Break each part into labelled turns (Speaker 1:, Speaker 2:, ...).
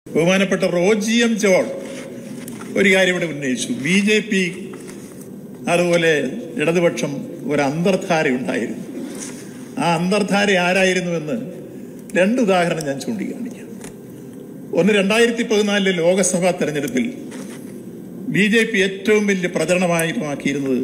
Speaker 1: ബഹുമാനപ്പെട്ട Roji M John ഒരു കാര്യം ഇവിടെ ഉന്നയിച്ചു ബി ജെ പി അതുപോലെ ഇടതുപക്ഷം ഒരു അന്തർധാരയുണ്ടായിരുന്നു ആ അന്തർധാര ആരായിരുന്നുവെന്ന് രണ്ട് ഉദാഹരണം ഞാൻ ചൂണ്ടിക്കാണിക്കാം ഒന്ന് രണ്ടായിരത്തി പതിനാലിലെ ലോക്സഭാ തെരഞ്ഞെടുപ്പിൽ ബി ജെ പി ഏറ്റവും വലിയ പ്രചരണമാക്കിയിരുന്നത്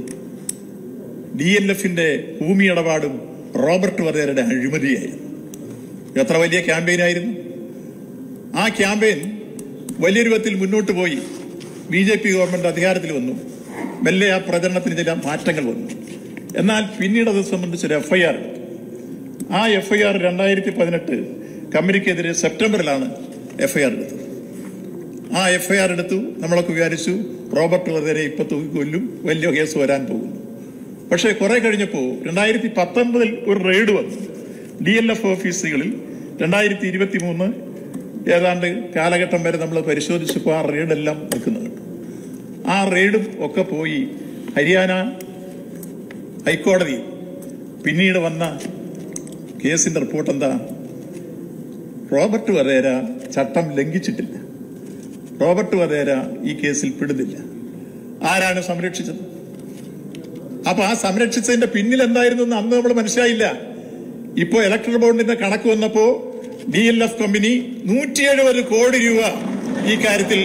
Speaker 1: ഡി എൽ എഫിന്റെ ഭൂമി ഇടപാടും റോബർട്ട് വധേരയുടെ അഴിമതിയായിരുന്നു എത്ര വലിയ ക്യാമ്പയിനായിരുന്നു ആ ക്യാമ്പയിൻ വലിയ രൂപത്തിൽ മുന്നോട്ട് പോയി ബി ജെ പി ഗവൺമെന്റ് അധികാരത്തിൽ വന്നു മെല്ലെ ആ പ്രചരണത്തിന് ചില മാറ്റങ്ങൾ വന്നു എന്നാൽ പിന്നീട് അത് സംബന്ധിച്ചൊരു എഫ്ഐആർ എടുത്തു ആ എഫ്ഐആർ രണ്ടായിരത്തി പതിനെട്ട് കമ്പനിക്കെതിരെ സെപ്റ്റംബറിലാണ് എഫ്ഐആർ എടുത്തത് ആ എഫ്ഐആർ എടുത്തു നമ്മളൊക്കെ വിചാരിച്ചു റോബർട്ട് വധേരെ ഇപ്പൊ തൂക്കിക്കൊല്ലും വലിയ കേസ് വരാൻ പോകുന്നു പക്ഷേ കുറെ കഴിഞ്ഞപ്പോൾ രണ്ടായിരത്തി പത്തൊമ്പതിൽ ഒരു റെയ്ഡ് വന്നു ഡി എൽ എഫ് ഓഫീസുകളിൽ രണ്ടായിരത്തി ഇരുപത്തി മൂന്ന് ഏതാണ്ട് കാലഘട്ടം വരെ നമ്മൾ പരിശോധിച്ചപ്പോൾ ആ റെയ്ഡെല്ലാം നിൽക്കുന്നുണ്ട് ആ റെയ്ഡും ഒക്കെ പോയി ഹരിയാന ഹൈക്കോടതി പിന്നീട് വന്ന കേസിന്റെ റിപ്പോർട്ട് എന്താ റോബർട്ട് വധേര ചട്ടം ലംഘിച്ചിട്ടില്ല റോബർട്ട് വധേര ഈ കേസിൽ പെടുന്നില്ല ആരാണ് സംരക്ഷിച്ചത് അപ്പൊ ആ സംരക്ഷിച്ചതിന്റെ പിന്നിൽ എന്തായിരുന്നു എന്ന് അന്ന് നമ്മൾ മനസ്സിലായില്ല ഇപ്പോ ഇലക്ട്രൽ ബോണ്ടിന്റെ കണക്ക് വന്നപ്പോ ഡി എൽ എഫ് കമ്പനി നൂറ്റി എഴുപത് കോടി രൂപ ഈ കാര്യത്തിൽ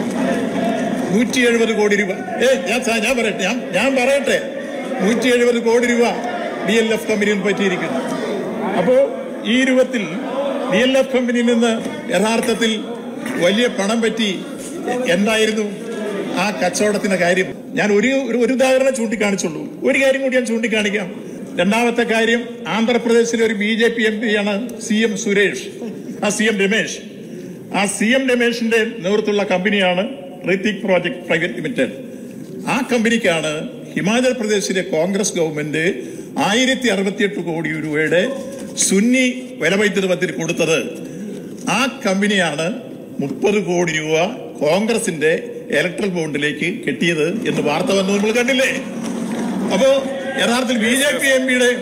Speaker 1: നൂറ്റി എഴുപത് കോടി രൂപ ഏ ഞാൻ സാ- ഞാൻ പറയട്ടെ ഞാൻ ഞാൻ പറയട്ടെ നൂറ്റി എഴുപത് കോടി രൂപ ഡി എൽ എഫ് കമ്പനിയിൽ പറ്റിയിരിക്കുന്നു അപ്പോ ഈ രൂപത്തിൽ ഡി എൽ എഫ് കമ്പനിയിൽ നിന്ന് യഥാർത്ഥത്തിൽ വലിയ പണം പറ്റി എ- എന്തായിരുന്നു ആ കച്ചവടത്തിന്റെ കാര്യം ഞാൻ ഒരു ഒരു- ഒരു ഉദാഹരണം ചൂണ്ടിക്കാണിച്ചുള്ളൂ ഒരു കാര്യം കൂടി ഞാൻ ചൂണ്ടിക്കാണിക്കാം രണ്ടാമത്തെ കാര്യം ആന്ധ്രാപ്രദേശിലെ ഒരു ബി ജെ പി എം പിയാണ് സി എം സുരേഷ് ആ സി എം രമേശ് ആ സി എം രമേശിന്റെ നേതൃത്വമുള്ള കമ്പനിയാണ് ഋത്തിക് പ്രോജക്ട് പ്രൈവറ്റ് ലിമിറ്റഡ് ആ കമ്പനിക്കാണ് ഹിമാചൽ പ്രദേശിലെ കോൺഗ്രസ് ഗവൺമെന്റ് ആയിരത്തി അറുപത്തിയെട്ട് കോടി രൂപയുടെ സുന്നി വിലവൈദ്യുത പദ്ധതി കൊടുത്തത് ആ കമ്പനിയാണ് മുപ്പത് കോടി രൂപ കോൺഗ്രസിന്റെ ഇലക്ട്രൽ ബോണ്ടിലേക്ക് കെട്ടിയത് എന്ന് വാർത്ത വന്നു നമ്മൾ കണ്ടില്ലേ അപ്പോ യഥാർത്ഥത്തിൽ ബി ജെ പി എം പിയുടെ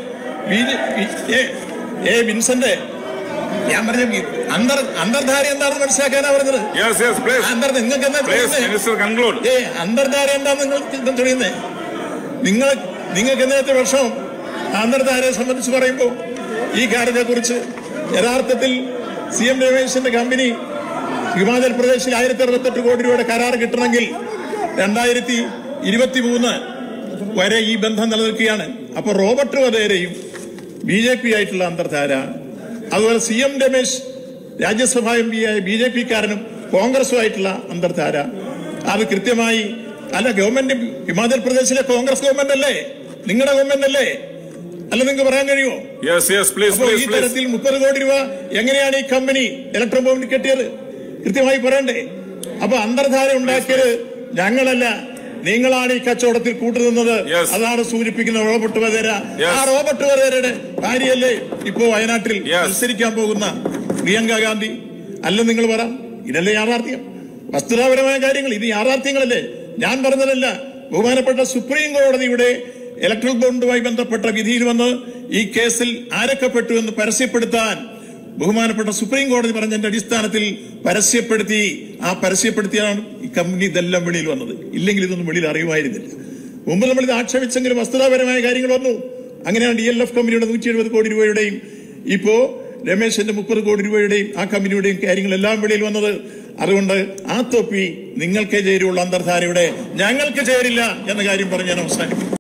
Speaker 1: എ വിൻസന്റെ ഞാൻ പറഞ്ഞ അന്തർ അന്തർധാര എന്താണെന്ന് മനസ്സിലാക്കാനാ പറഞ്ഞത്
Speaker 2: Yes, yes, please.
Speaker 1: അന്തർ നിങ്ങൾക്ക് എന്താ
Speaker 2: Please,
Speaker 1: തോന്നുന്നേ?
Speaker 2: Minister, conclude.
Speaker 1: ഏ അന്തർധാര എന്താന്ന് നിങ്ങൾ ഇത് തെളിയുന്നേ നിങ്ങൾ നിങ്ങൾക്ക് ഇന്നത്തെ വർഷം അന്തർധാരയെ സംബന്ധിച്ച് പറയുമ്പോൾ ഈ കാര്യത്തെ കുറിച്ച് യഥാർത്ഥത്തിൽ സി എം രമേശിന്റെ കമ്പനി ഹിമാചൽ പ്രദേശിൽ ആയിരത്തി അറുപത്തെട്ട് കോടി രൂപയുടെ കരാർ കിട്ടണമെങ്കിൽ രണ്ടായിരത്തി ഇരുപത്തി മൂന്ന് വരെ ഈ ബന്ധം നിലനിൽക്കുകയാണ് അപ്പൊ റോബർട്ട് വധേരയും ബി ജെ പി ആയിട്ടുള്ള അന്തർധാര അതുപോലെ C M Ramesh Rajya Sabha M പിയായ ബി ജെ പിക്കാരനും കോൺഗ്രസുമായിട്ടുള്ള അന്തർധാര അത് കൃത്യമായി അല്ല ഗവൺമെന്റ് ഹിമാചൽ പ്രദേശിലെ കോൺഗ്രസ് ഗവൺമെന്റ് അല്ലേ നിങ്ങളുടെ ഗവൺമെന്റ് അല്ലേ അല്ല നിങ്ങൾക്ക് പറയാൻ കഴിയുമോ
Speaker 2: Yes, yes, please,
Speaker 1: അപ്പോ ഈ
Speaker 2: please, please.
Speaker 1: തരത്തിൽ മുപ്പത് കോടി രൂപ എങ്ങനെയാണ് ഈ കമ്പനി ഇലക്ട്രോൺ ബോംബിൽ കെട്ടിയത് കൃത്യമായി പറയണ്ടേ അപ്പൊ അന്തർധാര ഉണ്ടാക്കിയത് ഞങ്ങളല്ല നിങ്ങളാണ് ഈ കച്ചവടത്തിൽ കൂട്ടുനിന്നത്
Speaker 2: Yes.
Speaker 1: അതാണ് സൂചിപ്പിക്കുന്ന റോബർട്ട് വധേര
Speaker 2: Yes.
Speaker 1: ആ റോബർട്ട് വധേരയുടെ ഭാര്യയല്ലേ ഇപ്പോ വയനാട്ടിൽ
Speaker 2: Yes.
Speaker 1: മത്സരിക്കാൻ പോകുന്ന പ്രിയങ്ക ഗാന്ധി അല്ല നിങ്ങൾ പറ ഇതല്ലേ യാഥാർത്ഥ്യം വസ്തുതാപരമായ കാര്യങ്ങൾ ഇത് യാഥാർത്ഥ്യങ്ങളല്ലേ ഞാൻ പറഞ്ഞതല്ല ബഹുമാനപ്പെട്ട സുപ്രീം കോടതിയുടെ ഇലക്ട്രൽ ബോണ്ടുമായി ബന്ധപ്പെട്ട വിധിയിൽ വന്ന് ഈ കേസിൽ ആരൊക്കെ പെട്ടു എന്ന് പരസ്യപ്പെടുത്താൻ ബഹുമാനപ്പെട്ട സുപ്രീം കോടതി പറഞ്ഞതിന്റെ അടിസ്ഥാനത്തിൽ പരസ്യപ്പെടുത്തി ആ പരസ്യപ്പെടുത്തിയാണ് ഈ കമ്പനി ഇതെല്ലാം വെളിയിൽ വന്നത് ഇല്ലെങ്കിൽ ഇതൊന്നും വെളിയിൽ അറിയുമായിരുന്നില്ല മുമ്പ് നമ്മൾ ഇത് ആക്ഷേപിച്ചെങ്കിലും വസ്തുതാപരമായ കാര്യങ്ങൾ വന്നു അങ്ങനെയാണ് ഡി എൽ എഫ് കമ്പനിയുടെ നൂറ്റി എഴുപത് കോടി രൂപയുടെയും ഇപ്പോ രമേശിന്റെ മുപ്പത് കോടി രൂപയുടെയും ആ കമ്പനിയുടെയും കാര്യങ്ങളെല്ലാം വെളിയിൽ വന്നത് അതുകൊണ്ട് ആ തൊപ്പി നിങ്ങൾക്ക് ചേരുള്ള അന്തർധാരയുടെ ഞങ്ങൾക്ക് ചേരില്ല എന്ന കാര്യം പറഞ്ഞ് ഞാൻ അവസാനിപ്പിക്കും